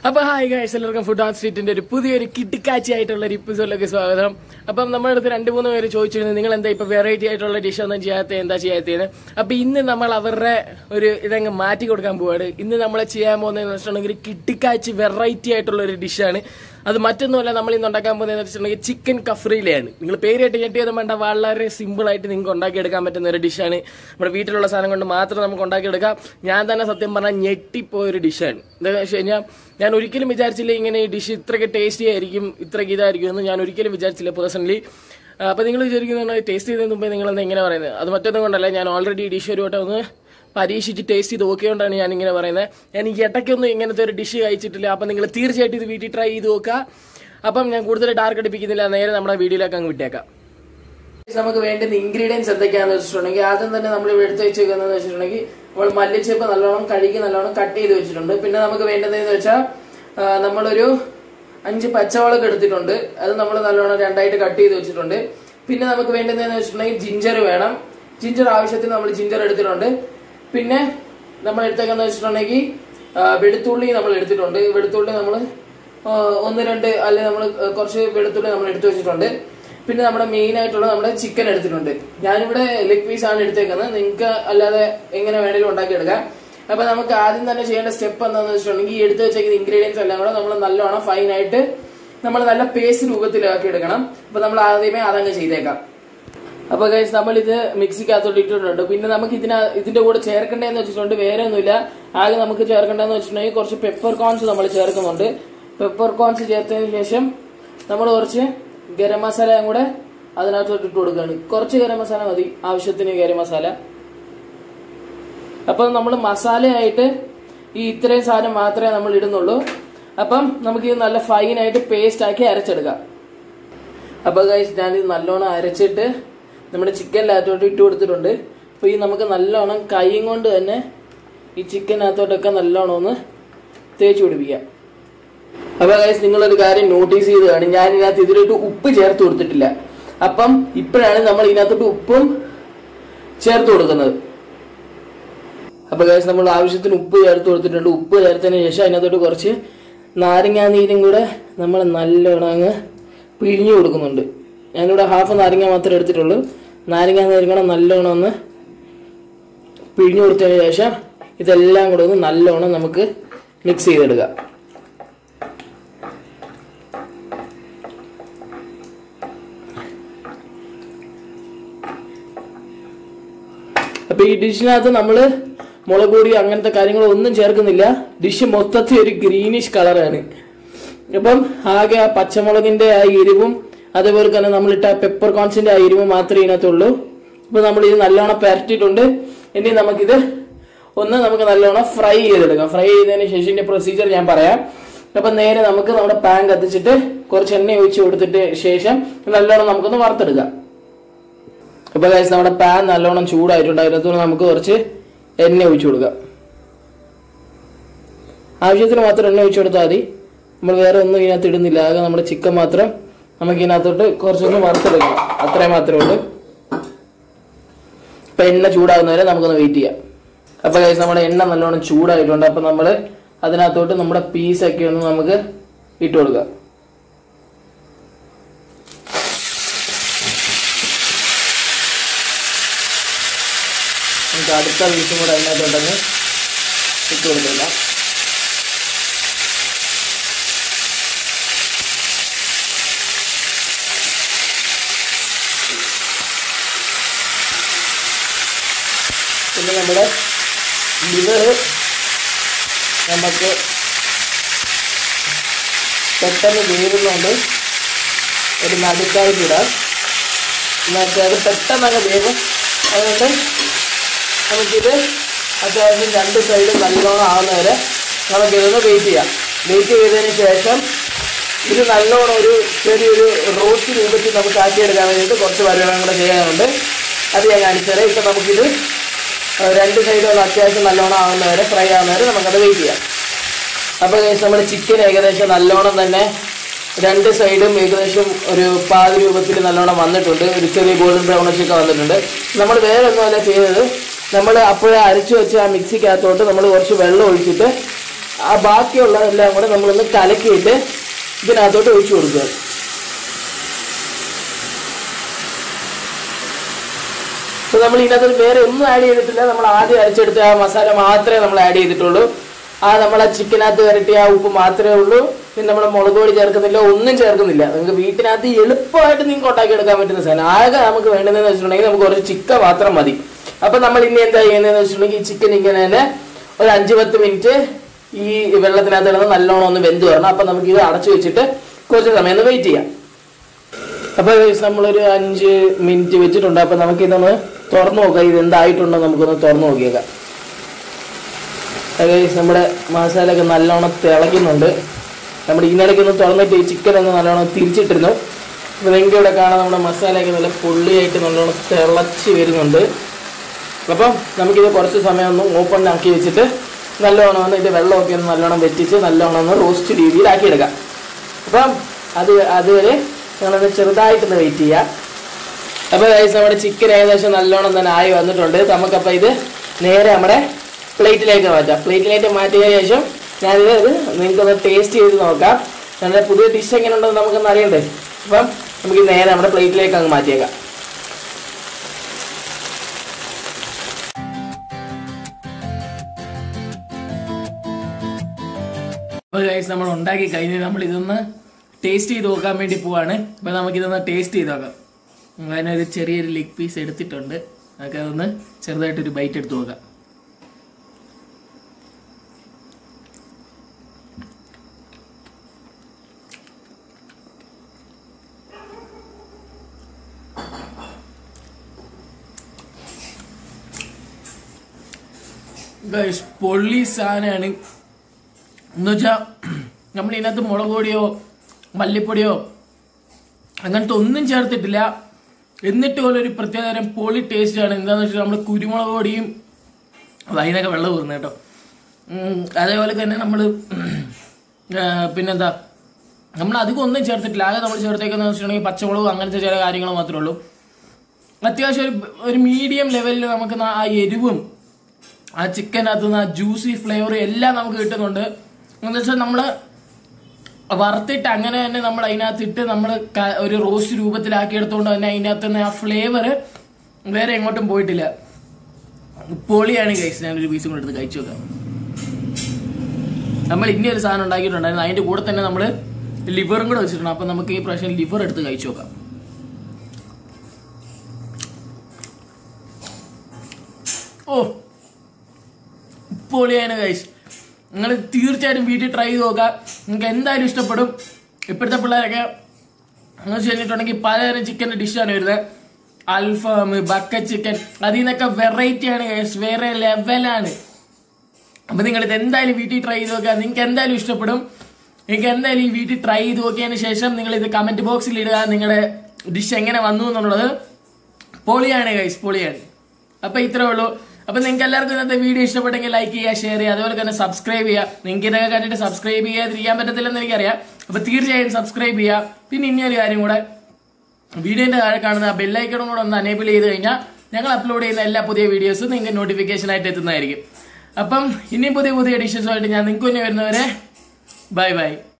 അപ്പൊ hi guys എല്ലാവർക്കും food on സ്ട്രീറ്റിന്റെ ഒരു പുതിയൊരു കിട്ടിക്കാച്ചി ആയിട്ടുള്ള ഒരു എപ്പിസോഡിലേക്ക് സ്വാഗതം അപ്പം നമ്മുടെ അടുത്ത് രണ്ട് മൂന്ന് പേര് ചോദിച്ചിരുന്നു നിങ്ങൾ എന്താ ഇപ്പൊ വെറൈറ്റി ആയിട്ടുള്ള ഡിഷ് ഒന്നും ചെയ്യാത്ത എന്താ ചെയ്യാത്തതെന്ന് അപ്പൊ ഇന്ന് നമ്മൾ അവരുടെ ഒരു ഇതങ്ങ് മാറ്റി കൊടുക്കാൻ പോവാണ് ഇന്ന് നമ്മൾ ചെയ്യാൻ പോകുന്നതെന്ന് വെച്ചിട്ടുണ്ടെങ്കിൽ കിട്ടിക്കാച്ചി വെറൈറ്റി ആയിട്ടുള്ള ഒരു ഡിഷാണ് അത് മറ്റൊന്നുമല്ല നമ്മൾ ഇന്ന് ഉണ്ടാക്കാൻ പോകുന്നതെന്ന് വെച്ചിട്ടുണ്ടെങ്കിൽ ചിക്കൻ കഫ്രീലയാണ് നിങ്ങൾ പേരായിട്ട് ഞെട്ടിയത് വേണ്ട വളരെ സിമ്പിൾ ആയിട്ട് നിങ്ങൾക്ക് ഉണ്ടാക്കിയെടുക്കാൻ പറ്റുന്ന ഒരു ഡിഷാണ് നമ്മുടെ വീട്ടിലുള്ള സാധനം കൊണ്ട് മാത്രം നമുക്ക് ഉണ്ടാക്കിയെടുക്കാം ഞാൻ തന്നെ സത്യം പറഞ്ഞാൽ ഞെട്ടിപ്പോയ ഒരു ഡിഷാണ് എന്താണെന്ന് വെച്ച് കഴിഞ്ഞാൽ ഞാൻ ഒരിക്കലും വിചാരിച്ചില്ല ഇങ്ങനെ ഈ ഡിഷ് ഇത്രയ്ക്ക് ടേസ്റ്റി ആയിരിക്കും ഇത്രയ്ക്ക് ഇതായിരിക്കും എന്ന് ഞാൻ ഒരിക്കലും വിചാരിച്ചില്ല പേഴ്സണലി അപ്പൊ നിങ്ങൾ വിചാരിക്കുന്നത് ടേസ്റ്റ് ചെയ്തതിന് മുമ്പേ നിങ്ങൾ എന്താ ഇങ്ങനെ പറയുന്നത് അത് മറ്റൊന്നും കൊണ്ടല്ല ഞാൻ ഓൾറെഡി ഈ ഡിഷ് ഒരു വട്ടം ഒന്ന് പരീക്ഷിച്ച് ടേസ്റ്റ് ചെയ്ത് നോക്കിയോണ്ടാണ് ഞാൻ ഇങ്ങനെ പറയുന്നത് ഞാൻ ഈ ഇടയ്ക്കൊന്നും ഇങ്ങനത്തെ ഒരു ഡിഷ് കഴിച്ചിട്ടില്ല അപ്പം നിങ്ങൾ തീർച്ചയായിട്ടും ഇത് വീട്ടിൽ ട്രൈ ചെയ്ത് നോക്കുക അപ്പം ഞാൻ കൂടുതൽ ഡാർക്ക് അടിപ്പിക്കുന്നില്ല നേരെ നമ്മുടെ വീഡിയോയിലേക്ക് അങ്ങ് വിട്ടേക്കാം നമുക്ക് വേണ്ടുന്ന ഇൻഗ്രീഡിയൻസ് എന്തൊക്കെയാണെന്ന് വെച്ചിട്ടുണ്ടെങ്കിൽ ആദ്യം തന്നെ നമ്മൾ ഇവിടെ എടുത്ത് വെച്ചേക്കുന്നതെന്ന് വെച്ചിട്ടുണ്ടെങ്കിൽ നമ്മൾ മല്ലിച്ചപ്പ് നല്ലോണം കഴുകി നല്ലോണം കട്ട് ചെയ്ത് വെച്ചിട്ടുണ്ട് പിന്നെ നമുക്ക് വേണ്ടതെന്ന് വെച്ചാൽ ആ, നമ്മളൊരു അഞ്ച് പച്ചമുളക് എടുത്തിട്ടുണ്ട് അത് നമ്മൾ നല്ലോണം രണ്ടായിട്ട് കട്ട് ചെയ്ത് വെച്ചിട്ടുണ്ട് പിന്നെ നമുക്ക് വേണ്ടുന്നതെന്ന് വെച്ചിട്ടുണ്ടെങ്കിൽ ജിഞ്ചർ വേണം ജിഞ്ചർ ആവശ്യത്തിന് നമ്മൾ ജിഞ്ചർ എടുത്തിട്ടുണ്ട് പിന്നെ നമ്മൾ എടുത്തേക്കെന്ന് വെച്ചിട്ടുണ്ടെങ്കിൽ ആ, വെളുത്തുള്ളി നമ്മൾ എടുത്തിട്ടുണ്ട് വെളുത്തുള്ളി നമ്മൾ ഒന്ന് രണ്ട് അല്ലെങ്കിൽ നമ്മൾ കുറച്ച് വെളുത്തുള്ളി നമ്മൾ എടുത്തു വെച്ചിട്ടുണ്ട് പിന്നെ നമ്മുടെ മെയിൻ ആയിട്ടുള്ള നമ്മുടെ ചിക്കൻ എടുത്തിട്ടുണ്ട് ഞാനിവിടെ ലെഗ് പീസ് ആണ് എടുത്തേക്കുന്നത് നിങ്ങൾക്ക് അല്ലാതെ എങ്ങനെ വേണേലും ഉണ്ടാക്കിയെടുക്കാം അപ്പൊ നമുക്ക് ആദ്യം തന്നെ ചെയ്യേണ്ട സ്റ്റെപ്പ് എന്താണെന്ന് വെച്ചിട്ടുണ്ടെങ്കിൽ ഈ എടുത്തു വെച്ചേക്കുന്ന ഇൻഗ്രീഡിയൻസ് എല്ലാം കൂടെ നമ്മൾ നല്ലോണം ഫൈൻ ആയിട്ട് നമ്മൾ നല്ല പേസ്റ്റ് രൂപത്തിലാക്കി എടുക്കണം അപ്പൊ നമ്മൾ ആദ്യമേ അതങ്ങ് ചെയ്തേക്കാം അപ്പൊ ഗൈസ് നമ്മൾ ഇത് മിക്സിക്കകത്തോട്ട് ഇട്ടിട്ടുണ്ട് പിന്നെ നമുക്ക് ഇതിന ഇതിന്റെ കൂടെ ചേർക്കേണ്ടതെന്ന് വെച്ചിട്ടുണ്ട് വേറെ ഒന്നുമില്ല ആകെ നമുക്ക് ചേർക്കേണ്ടതെന്ന് വെച്ചിട്ടുണ്ടെങ്കിൽ കുറച്ച് പെപ്പർ കോൺസ് നമ്മൾ ചേർക്കുന്നുണ്ട് പെപ്പർ കോൺസ് ചേർത്തതിന് ശേഷം നമ്മൾ കുറച്ച് ഗരം മസാലയും കൂടെ അതിനകത്തോട്ട് ഇട്ട് കൊടുക്കുകയാണ് കുറച്ച് ഗരം മസാല മതി ആവശ്യത്തിന് ഗരം മസാല അപ്പം നമ്മൾ മസാലയായിട്ട് ഈ ഇത്രയും സാധനം മാത്രമേ നമ്മൾ ഇടുന്നുള്ളൂ അപ്പം നമുക്ക് ഇത് നല്ല ഫൈനായിട്ട് പേസ്റ്റ് ആക്കി അരച്ചെടുക്കാം അപ്പൊ ഗൈസ് ഞാനിത് നല്ലോണം അരച്ചിട്ട് നമ്മുടെ ചിക്കനിനകത്തോട്ട് ഇട്ട് കൊടുത്തിട്ടുണ്ട് അപ്പൊ ഈ നമുക്ക് നല്ലോണം കൈയും കൊണ്ട് തന്നെ ഈ ചിക്കനകത്തോട്ടൊക്കെ നല്ലോണം ഒന്ന് തേച്ച് പിടിപ്പിക്കാം അപ്പൊ ഗൈസ് നിങ്ങളൊരു കാര്യം നോട്ടീസ് ചെയ്ത് കാണും ഞാൻ ഇതിനകത്ത് ഇതിലോട്ട് ഉപ്പ് ചേർത്ത് കൊടുത്തിട്ടില്ല അപ്പം ഇപ്പോഴാണ് നമ്മൾ ഇതിനകത്തോട്ട് ഉപ്പും ചേർത്ത് കൊടുക്കുന്നത് അപ്പൊ ഗൈസ് നമ്മൾ ആവശ്യത്തിന് ഉപ്പ് ചേർത്ത് കൊടുത്തിട്ടുണ്ട് ഉപ്പ് ചേർത്തതിന് ശേഷം അതിനകത്തോട്ട് കുറച്ച് നാരങ്ങാ നീരും കൂടെ നമ്മൾ നല്ലോണം അങ്ങ് പിഴിഞ്ഞു കൊടുക്കുന്നുണ്ട് ഞാനിവിടെ ഹാഫ് നാരങ്ങ മാത്രമേ എടുത്തിട്ടുള്ളൂ നാരങ്ങാ നീരും കൂടെ നല്ലോണം ഒന്ന് പിഴിഞ്ഞു കൊടുത്തതിന് ശേഷം ഇതെല്ലാം കൂടെ ഒന്ന് നല്ലോണം നമുക്ക് മിക്സ് ചെയ്തെടുക്കാം അപ്പൊ ഈ ഡിഷിനകത്ത് നമ്മള് മുളക് പൊടി അങ്ങനത്തെ കാര്യങ്ങളൊന്നും ചേർക്കുന്നില്ല ഡിഷ് മൊത്തത്തിൽ ഒരു ഗ്രീനിഷ് കളറാണ് അപ്പം ആകെ ആ പച്ചമുളകിന്റെ ആ എരിവും അതേപോലെ തന്നെ നമ്മളിട്ട പെപ്പർ കോൺസിന്റെ ആ എരിവും മാത്രമേ ഇതിനകത്തുള്ളൂ അപ്പൊ നമ്മൾ ഇത് നല്ലോണം പരട്ടിയിട്ടുണ്ട് ഇനി നമുക്കിത് ഒന്ന് നമുക്ക് നല്ലോണം ഫ്രൈ ചെയ്തെടുക്കാം ഫ്രൈ ചെയ്തതിന് ശേഷം ഇതിന്റെ പ്രൊസീജിയർ ഞാൻ പറയാം അപ്പൊ നേരെ നമുക്ക് നമ്മുടെ പാൻ കത്തിച്ചിട്ട് കുറച്ച് എണ്ണ ഒഴിച്ച് കൊടുത്തിട്ട് ശേഷം നല്ലോണം നമുക്കൊന്ന് വറുത്തെടുക്കാം അപ്പൊ ഗൈസ് നമ്മുടെ പാൻ നല്ലോണം ചൂടായിട്ടുണ്ട് അതിനകത്ത് നമുക്ക് കുറച്ച് എണ്ണ ഒഴിച്ചു കൊടുക്കാം ആവശ്യത്തിന് മാത്രം എണ്ണ ഒഴിച്ചു കൊടുത്താൽ മതി നമ്മൾ വേറെ ഒന്നും ഇതിനകത്ത് ഇടുന്നില്ല ആകെ നമ്മുടെ ചിക്കൻ മാത്രം നമുക്ക് ഇതിനകത്തോട്ട് കുറച്ചൊന്ന് വറുത്തെടുക്കണം അത്രയും മാത്രമേ ഉള്ളൂ അപ്പൊ എണ്ണ ചൂടാകുന്നവരെ നമുക്കൊന്ന് വെയിറ്റ് ചെയ്യാം അപ്പൊ ഗൈസ് നമ്മുടെ എണ്ണ നല്ലോണം ചൂടായിട്ടുണ്ട് അപ്പൊ നമ്മൾ അതിനകത്തോട്ട് നമ്മുടെ പീസൊക്കെ ഒന്ന് നമുക്ക് ഇട്ട് കൊടുക്കാം നമുക്ക് അടുത്ത പീസും കൂടെ അതിനകത്തോട്ടങ്ങ് ഇട്ട് കൊടുത്തേക്കാം പിന്നെ നമ്മുടെ ലിവർ നമുക്ക് പെട്ടെന്ന് വേവുന്നുണ്ട് ഒരു നടുക്കായിട്ട് ഇടാം എന്നുവെച്ചാൽ അത് പെട്ടെന്ന് അങ്ങ് വേവും അതുകൊണ്ട് നമുക്കിത് അത്യാവശ്യം രണ്ട് സൈഡും നല്ലോണം ആവുന്നവരെ നമുക്കിതൊന്ന് വെയിറ്റ് ചെയ്യാം വെയിറ്റ് ചെയ്തതിന് ശേഷം ഇത് നല്ലോണം ഒരു ചെറിയൊരു റോസ്റ്റ് രൂപത്തിൽ നമുക്ക് ആക്കിയെടുക്കാൻ വേണ്ടിയിട്ട് കുറച്ച് പരിപാടികളും കൂടെ ചെയ്യാനുണ്ട് അത് ഞാൻ കാണിച്ചുതരാം ഇപ്പം നമുക്കിത് രണ്ട് സൈഡുകൾ അത്യാവശ്യം നല്ലോണം ആവുന്നവരെ ഫ്രൈ ആവുന്നവരെ നമുക്കത് വെയിറ്റ് ചെയ്യാം അപ്പോൾ നമ്മുടെ ചിക്കൻ ഏകദേശം നല്ലോണം തന്നെ രണ്ട് സൈഡും ഏകദേശം ഒരു പാതി രൂപത്തിൽ നല്ലോണം വന്നിട്ടുണ്ട് ഒരു ചെറിയ ഗോൾഡൻ ബ്രൗണിഷ് ഒക്കെ വന്നിട്ടുണ്ട് നമ്മൾ വേറെ ഒന്നുമല്ല ചെയ്തത് നമ്മൾ അപ്പോഴേ അരച്ചു വെച്ച ആ മിക്സിക്കകത്തോട്ട് നമ്മൾ കുറച്ച് വെള്ളം ഒഴിച്ചിട്ട് ആ ബാക്കിയുള്ളതെല്ലാം കൂടെ നമ്മളൊന്ന് കലക്കിയിട്ട് ഇതിനകത്തോട്ട് ഒഴിച്ചു കൊടുക്കുക അപ്പൊ നമ്മൾ ഇതിനകത്ത് വേറെ ഒന്നും ആഡ് ചെയ്തിട്ടില്ല നമ്മൾ ആദ്യം അരച്ചെടുത്ത ആ മസാല മാത്രമേ നമ്മൾ ആഡ് ചെയ്തിട്ടുള്ളൂ ആ നമ്മളെ ചിക്കനകത്ത് വരട്ടിയ ആ ഉപ്പ് മാത്രമേ ഉള്ളൂ പിന്നെ നമ്മൾ മുളക് പൊടി ചേർക്കുന്നില്ല ഒന്നും ചേർക്കുന്നില്ല നിങ്ങൾക്ക് വീട്ടിനകത്ത് എളുപ്പമായിട്ട് നിങ്ങൾക്ക് ഉണ്ടാക്കി എടുക്കാൻ പറ്റുന്ന സാധനം ആകെ നമുക്ക് വേണ്ടതെന്ന് വെച്ചിട്ടുണ്ടെങ്കിൽ നമുക്ക് കുറച്ച് ചിക്കൻ മാത്രം മതി അപ്പൊ നമ്മൾ ഇനി എന്താ ചെയ്യുന്നതെന്ന് വെച്ചിട്ടുണ്ടെങ്കിൽ ഈ ചിക്കൻ ഇങ്ങനെ തന്നെ ഒരു അഞ്ച് പത്ത് മിനിറ്റ് ഈ വെള്ളത്തിനകത്ത് കിടന്ന് നല്ലോണം ഒന്ന് വെന്ത് വരണം അപ്പൊ നമുക്ക് ഇത് അടച്ചു വെച്ചിട്ട് കുറച്ച് സമയം ഒന്ന് വെയിറ്റ് ചെയ്യാം അപ്പൊ guys, നമ്മളൊരു അഞ്ച് മിനിറ്റ് വെച്ചിട്ടുണ്ട് അപ്പൊ നമുക്ക് ഇതൊന്ന് തുറന്നു നോക്കാം ഇത് എന്തായിട്ടുണ്ടോ നമുക്കൊന്ന് തുറന്നു നോക്കിയേക്കാം ഗൈസ് നമ്മുടെ മസാല ഒക്കെ നല്ലോണം തിളയ്ക്കുന്നുണ്ട് നമ്മുടെ ഇതിനിടയ്ക്ക് ഒന്ന് തുറന്നിട്ട് ഈ ചിക്കൻ ഒന്ന് നല്ലോണം തിരിച്ചിട്ടിരുന്നു അപ്പൊ നിങ്ങൾക്ക് ഇവിടെ കാണാം നമ്മുടെ മസാലയൊക്കെ നല്ല പൊള്ളിയായിട്ട് നല്ലോണം തിളച്ച് വരുന്നുണ്ട് അപ്പം നമുക്കിത് കുറച്ച് സമയം ഒന്ന് ഓപ്പൺ ആക്കി വെച്ചിട്ട് നല്ലോണം ഒന്ന് ഇത് വെള്ളമൊക്കെ ഒന്ന് നല്ലോണം വെറ്റിച്ച് നല്ലോണം ഒന്ന് റോസ്റ്റ് രീതിയിലാക്കി എടുക്കാം അപ്പം അത് അതുവരെ ഞങ്ങളൊന്ന് ചെറുതായിട്ടൊന്ന് വെയിറ്റ് ചെയ്യാം അപ്പോൾ ഗൈസ് നമ്മുടെ ചിക്കൻ ഏകദേശം നല്ലോണം തന്നെ ആയി വന്നിട്ടുണ്ട് നമുക്കപ്പോൾ ഇത് നേരെ നമ്മുടെ പ്ലേറ്റിലേക്ക് മാറ്റാം പ്ലേറ്റിലേക്ക് മാറ്റിയ ശേഷം ഞാനിത് ഇത് നിങ്ങൾക്കൊന്ന് ടേസ്റ്റ് ചെയ്ത് നോക്കാം നമ്മുടെ പുതിയ ഡിഷ് എങ്ങനെ ഉണ്ടെന്ന് നമുക്കൊന്ന് അറിയണ്ടേ അപ്പം നമുക്ക് നേരെ നമ്മുടെ പ്ലേറ്റിലേക്ക് അങ്ങ് മാറ്റിയേക്കാം അപ്പോൾ ഗൈസ് നമ്മൾ ഉണ്ടാക്കി കഴിഞ്ഞ് നമ്മൾ ഇതൊന്ന് ടേസ്റ്റ് ചെയ്ത് നോക്കാൻ വേണ്ടി പോവാണ് അപ്പോൾ നമുക്കിതൊന്ന് ടേസ്റ്റ് ചെയ്ത് നോക്കാം അതിനൊരു ചെറിയൊരു ലെഗ് പീസ് എടുത്തിട്ടുണ്ട് നമുക്ക് അതൊന്ന് ചെറുതായിട്ടൊരു ബൈറ്റ് എടുത്ത് നോക്കാം ഗൈസ് പൊള്ളി സാധനമാണ് എന്നുവെച്ചാ നമ്മൾ ഇതിനകത്ത് മുളക് പൊടിയോ മല്ലിപ്പൊടിയോ അങ്ങനത്തെ ഒന്നും ചേർത്തിട്ടില്ല എന്നിട്ട് പോലും ഒരു പ്രത്യേകതരം പൊളി ടേസ്റ്റ് ആണ് എന്താണെന്ന് വെച്ചാൽ നമ്മൾ കുരുമുളക് പൊടിയും അതിനൊക്കെ വെള്ളം ഊർന്നു കേട്ടോ ഉം, അതേപോലെ തന്നെ നമ്മൾ പിന്നെന്താ നമ്മൾ അധികം ഒന്നും ചേർത്തിട്ടില്ല ആകെ നമ്മൾ ചേർത്തേക്കെന്ന് വെച്ചിട്ടുണ്ടെങ്കിൽ പച്ചമുളകും അങ്ങനത്തെ ചില കാര്യങ്ങൾ മാത്രമേ ഉള്ളൂ അത്യാവശ്യം ഒരു ഒരു മീഡിയം ലെവലിൽ നമുക്ക് ന- ആ എരിവും ആ ചിക്കനകത്ത് നിന്ന് ആ ജ്യൂസി ഫ്ലേവർ എല്ലാം നമുക്ക് കിട്ടുന്നുണ്ട് എന്ന് വെച്ചാൽ നമ്മള് വറുത്തിട്ട് അങ്ങനെ തന്നെ നമ്മൾ അതിനകത്ത് ഇട്ട് നമ്മൾ ഒരു റോസ്റ്റ് രൂപത്തിലാക്കി എടുത്തുകൊണ്ട് തന്നെ അതിനകത്ത് നിന്ന് ആ ഫ്ലേവർ വേറെ എങ്ങോട്ടും പോയിട്ടില്ല പൊളിയാണ് കഴിച്ചത് ഞാനൊരു പീസും കൂടെ എടുത്ത് കഴിച്ചു നോക്കാം നമ്മൾ ഇനി ഒരു സാധനം ഉണ്ടാക്കിയിട്ടുണ്ടായിരുന്നു അതിന്റെ കൂടെ തന്നെ നമ്മൾ ലിവറും കൂടെ വെച്ചിട്ടുണ്ട് അപ്പൊ നമുക്ക് ഈ പ്രാവശ്യം ലിവർ എടുത്ത് കഴിച്ചു നോക്കാം ഓ പൊളിയാണ് ഗൈസ് നിങ്ങൾ തീർച്ചയായിട്ടും വീട്ടിൽ ട്രൈ ചെയ്ത് നോക്കാം നിങ്ങൾക്ക് എന്തായാലും ഇഷ്ടപ്പെടും ഇപ്പോഴത്തെ പിള്ളേരൊക്കെ എന്ന് വെച്ച് കഴിഞ്ഞിട്ടുണ്ടെങ്കിൽ പലതരം ചിക്കൻ്റെ ഡിഷാണ് വരുന്നത് അൽഫാം ബക്കറ്റ് ചിക്കൻ അതിൽ നിന്നൊക്കെ വെറൈറ്റി ആണ് ഗൈസ് വേറെ ലെവലാണ് അപ്പൊ നിങ്ങൾ ഇത് എന്തായാലും വീട്ടിൽ ട്രൈ ചെയ്ത് നോക്കുക നിങ്ങൾക്ക് എന്തായാലും ഇഷ്ടപ്പെടും നിങ്ങൾക്ക് എന്തായാലും ഈ വീട്ടിൽ ട്രൈ ചെയ്ത് നോക്കിയതിന് ശേഷം നിങ്ങൾ ഇത് കമന്റ് ബോക്സിൽ ഇടുക നിങ്ങളുടെ ഡിഷ് എങ്ങനെ വന്നു എന്നുള്ളത് പൊളിയാണ് ഗൈസ് പൊളിയാണ് അപ്പൊ ഇത്രേ ഉള്ളൂ അപ്പൊ നിങ്ങൾക്ക് എല്ലാവർക്കും ഇന്നത്തെ വീഡിയോ ഇഷ്ടപ്പെട്ടെങ്കിൽ ലൈക്ക് ചെയ്യുക ഷെയർ ചെയ്യുക അതുപോലെ തന്നെ സബ്സ്ക്രൈബ് ചെയ്യുക നിങ്ങൾക്ക് ഇതൊക്കെ കണ്ടിട്ട് സബ്സ്ക്രൈബ് ചെയ്യാതിരിക്കാൻ പറ്റത്തില്ലെന്ന് എനിക്കറിയാം അപ്പൊ തീർച്ചയായും സബ്സ്ക്രൈബ് ചെയ്യുക പിന്നെ ഇനിയൊരു കാര്യം കൂടെ വീഡിയോന്റെ താഴെ കാണുന്ന ബെല്ലൈക്കണും കൂടെ ഒന്ന് അനേബിൾ ചെയ്ത് കഴിഞ്ഞാൽ ഞങ്ങൾ അപ്ലോഡ് ചെയ്യുന്ന എല്ലാ പുതിയ വീഡിയോസും നിങ്ങൾക്ക് നോട്ടിഫിക്കേഷൻ ആയിട്ട് എത്തുന്നതായിരിക്കും അപ്പം ഇനിയും പുതിയ പുതിയ ഡിഷസുമായിട്ട് ഞാൻ നിങ്ങൾക്ക് മുന്നേ വരുന്നവരെ ബൈ ബൈ